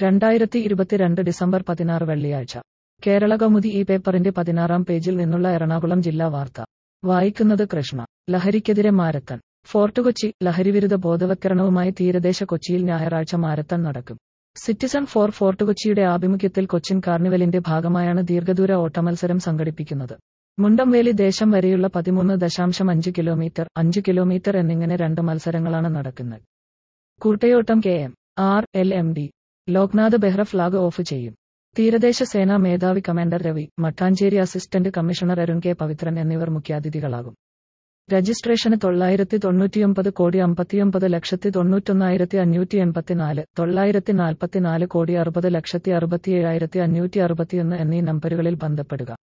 രണ്ടായിരത്തി ഇരുപത്തിരണ്ട് ഡിസംബർ പതിനാറ് വെള്ളിയാഴ്ച കേരള കൗമുദി ഈ പേപ്പറിന്റെ പതിനാറാം പേജിൽ നിന്നുള്ള എറണാകുളം ജില്ലാ വാർത്ത വായിക്കുന്നത് കൃഷ്ണ ലഹരിക്കെതിരെ മാരത്തൺ ഫോർട്ട് കൊച്ചി ലഹരിവിരുദ്ധ ബോധവൽക്കരണവുമായി തീരദേശ കൊച്ചിയിൽ ഞായറാഴ്ച മാരത്തൺ നടക്കും സിറ്റിസൺ ഫോർ ഫോർട്ട് കൊച്ചിയുടെ ആഭിമുഖ്യത്തിൽ കൊച്ചിൻ കാർണിവലിന്റെ ഭാഗമായാണ് ദീർഘദൂര ഓട്ടമത്സരം സംഘടിപ്പിക്കുന്നത് മുണ്ടംവേലി ദേശം വരെയുള്ള പതിമൂന്ന് ദശാംശം അഞ്ച് കിലോമീറ്റർ അഞ്ച് കിലോമീറ്റർ എന്നിങ്ങനെ രണ്ട് മത്സരങ്ങളാണ് നടക്കുന്നത് കൂട്ടയോട്ടം K M R L M D Loknath Behera flag off ചെയ്യും തീരദേശ സേനാ മേധാവി commander Ravi Mattancherry assistant commissioner Arun K Pavithran എന്നിവർ മുഖ്യാതിഥികളാകും രജിസ്ട്രേഷന് തൊള്ളായിരത്തി തൊണ്ണൂറ്റിയൊമ്പത് കോടി അമ്പത്തിയൊമ്പത് ലക്ഷത്തി തൊണ്ണൂറ്റൊന്നായിരത്തി അഞ്ഞൂറ്റി എൺപത്തിനാല് തൊള്ളായിരത്തി നാൽപ്പത്തിനാല് കോടി അറുപത് ലക്ഷത്തി അറുപത്തിയേഴായിരത്തി അഞ്ഞൂറ്റി അറുപത്തിയൊന്ന് എന്നീ നമ്പറുകളിൽ ബന്ധപ്പെടുക